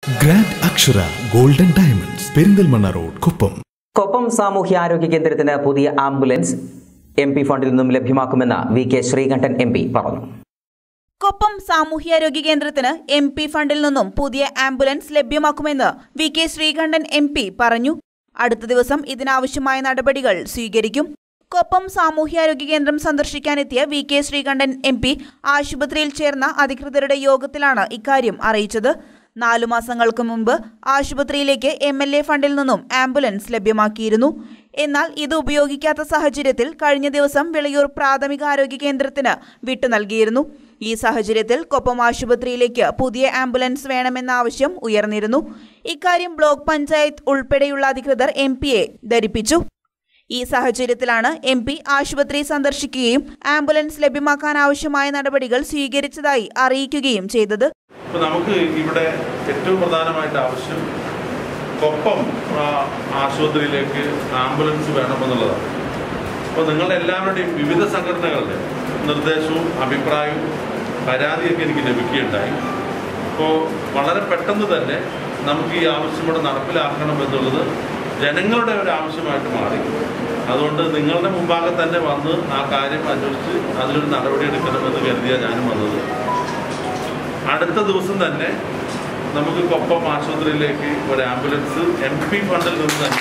grand Akshara golden diamonds Perinthalmanna road Koppam Koppam സാമൂഹ്യാരോഗ്യ കേന്ദ്രത്തിന് പുതിയ ആംബുലൻസ് എം പി ഫണ്ടിൽ നിന്നും ലഭ്യമാക്കുമെന്ന് V K Sreekandan M P പറഞ്ഞു കൊപ്പം സാമൂഹ്യാരോഗ്യ കേന്ദ്രത്തിന് എം പി ഫണ്ടിൽ നിന്നും പുതിയ ആംബുലൻസ് ലഭ്യമാക്കുമെന്ന് V K Sreekandan M P പറഞ്ഞു അടുത്ത ദിവസം ഇതിനാവശ്യമായ നടപടികൾ സ്വീകരിക്കും കൊപ്പം സാമൂഹ്യാരോഗ്യ കേന്ദ്രം സന്ദർശിക്കാനെത്തിയ V K Sreekandan M P ആശുപത്രിയിൽ ചേർന്ന അധികൃതരുടെ യോഗത്തിലാണ് ഇക്കാര്യം അറിയിച്ചത് നാലു മാസങ്ങൾക്ക് മുമ്പ് ആശുപത്രിയിലേക്ക് എം എൽ എ ഫണ്ടിൽ നിന്നും ആംബുലൻസ് ലഭ്യമാക്കിയിരുന്നു എന്നാൽ ഇത് ഉപയോഗിക്കാത്ത സാഹചര്യത്തിൽ കഴിഞ്ഞ ദിവസം വിളയൂർ പ്രാഥമികാരോഗ്യ കേന്ദ്രത്തിന് വിട്ടു നൽകിയിരുന്നു ഈ സാഹചര്യത്തിൽ കൊപ്പം ആശുപത്രിയിലേക്ക് പുതിയ ആംബുലൻസ് വേണമെന്ന ആവശ്യം ഉയർന്നിരുന്നു ഇക്കാര്യം ബ്ലോക്ക് പഞ്ചായത്ത് ഉൾപ്പെടെയുള്ള അധികൃതർ എം പിയെ ധരിപ്പിച്ചു ഈ സാഹചര്യത്തിലാണ് എം പി ആശുപത്രി സന്ദർശിക്കുകയും ആംബുലൻസ് ലഭ്യമാക്കാൻ ആവശ്യമായ നടപടികൾ സ്വീകരിച്ചതായി അറിയിക്കുകയും ചെയ്തത് ഇപ്പൊ നമുക്ക് ഇവിടെ ഏറ്റവും പ്രധാനമായിട്ട് ആവശ്യം കൊപ്പം ആ, ആശുപത്രിയിലേക്ക് ആംബുലൻസ് വേണമെന്നുള്ളതാണ് അപ്പോൾ നിങ്ങളുടെ എല്ലാവരുടെയും വിവിധ സംഘടനകളുടെ നിർദ്ദേശവും അഭിപ്രായവും പരാതിയൊക്കെ എനിക്ക് ലഭിക്കുകയുണ്ടായി അപ്പോൾ വളരെ പെട്ടെന്ന് തന്നെ നമുക്ക് ഈ ആവശ്യം ഇവിടെ നടപ്പിലാക്കണം എന്നുള്ളത് ജനങ്ങളുടെ ഒരു ആവശ്യമായിട്ട് മാറി അതുകൊണ്ട് നിങ്ങളുടെ മുമ്പാകെ തന്നെ വന്ന് ആ കാര്യം അന്വേഷിച്ച് അതിലൊരു നടപടി എടുക്കണമെന്ന് കരുതിയാണ് ഞാനും വന്നത് അടുത്ത ദിവസം തന്നെ നമുക്ക് കൊപ്പം ആശുപത്രിയിലേക്ക് ഒരു ആംബുലൻസ് എം പി ഫണ്ടിൽ നിന്ന് തന്നെ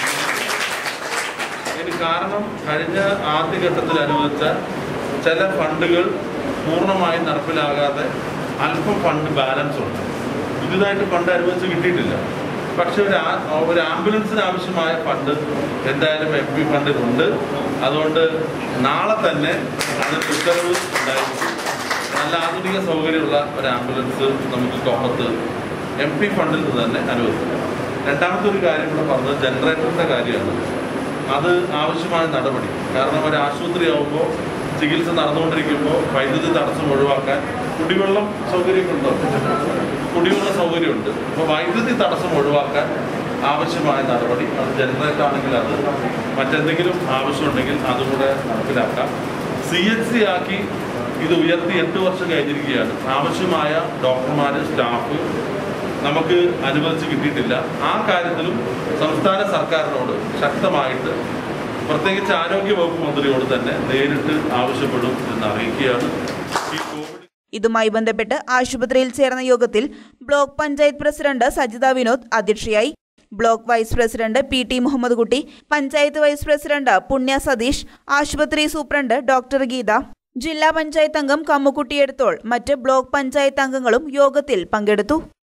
ഇതിന് കാരണം കഴിഞ്ഞ ആദ്യഘട്ടത്തിൽ അനുവദിച്ച ചില ഫണ്ടുകൾ പൂർണ്ണമായും നടപ്പിലാകാതെ അല്പം ഫണ്ട് ബാലൻസ് ഉണ്ട് പുതിയതായിട്ട് ഫണ്ട് അനുവദിച്ച് കിട്ടിയിട്ടില്ല പക്ഷെ ഒരു ആ- ഒരു ആംബുലൻസിന് ആവശ്യമായ ഫണ്ട് എന്തായാലും എം പി ഫണ്ടിലുണ്ട് അതുകൊണ്ട് നാളെ തന്നെ അതിന് ഉത്തരവ് ഉണ്ടായിരിക്കും നല്ല ആധുനിക സൗകര്യമുള്ള ഒരു ആംബുലൻസ് നമുക്ക് കൊപ്പത്ത് എം പി ഫണ്ടിൽ നിന്ന് തന്നെ അനുവദിക്കാം രണ്ടാമത്തെ ഒരു കാര്യം കൂടെ പറഞ്ഞത് ജനറേറ്ററിൻ്റെ കാര്യമാണ് അത് ആവശ്യമായ നടപടി കാരണം ഒരു ആശുപത്രി ആവുമ്പോൾ ചികിത്സ നടന്നുകൊണ്ടിരിക്കുമ്പോൾ വൈദ്യുതി തടസ്സം ഒഴിവാക്കാൻ കുടിവെള്ളം സൗകര്യമൊക്കെ ഉണ്ടോ കുടിവെള്ള സൗകര്യമുണ്ട് അപ്പോൾ വൈദ്യുതി തടസ്സം ഒഴിവാക്കാൻ ആവശ്യമായ നടപടി അത് ജനറേറ്റർ ആണെങ്കിൽ അത് മറ്റെന്തെങ്കിലും ആവശ്യമുണ്ടെങ്കിൽ അതുകൂടെ നടപ്പിലാക്കാം സി എച്ച് സി ആക്കി ഇത് ഉയർത്തി എട്ട് വർഷം കഴിഞ്ഞിരിക്കുകയാണ് ആവശ്യമായ ഡോക്ടർമാർ സ്റ്റാഫ് നമുക്ക് അനുവദിച്ച് കിട്ടിയിട്ടില്ല ആ കാര്യത്തിലും സംസ്ഥാന സർക്കാരിനോട് ശക്തമായിട്ട് പ്രത്യേകിച്ച് ആരോഗ്യ വകുപ്പ് മന്ത്രിയോട് തന്നെ നേരിട്ട് ആവശ്യപ്പെടും എന്ന് അറിയിക്കുകയാണ് ഈ കോവിഡ് ഇതുമായി ബന്ധപ്പെട്ട് ആശുപത്രിയിൽ ചേർന്ന യോഗത്തിൽ ബ്ലോക്ക് പഞ്ചായത്ത് പ്രസിഡന്റ് സജിത വിനോദ് അധ്യക്ഷയായി block vice president P T Muhammad Kutty panchayat vice president പുണ്യ സതീഷ് ആശുപത്രി സൂപ്രണ്ട് ഡോക്ടർ ഗീത ജില്ലാ പഞ്ചായത്ത് അംഗം കമ്മുക്കുട്ടിയെടുത്തോൾ മറ്റ് ബ്ലോക്ക് പഞ്ചായത്ത് അംഗങ്ങളും യോഗത്തിൽ പങ്കെടുത്തു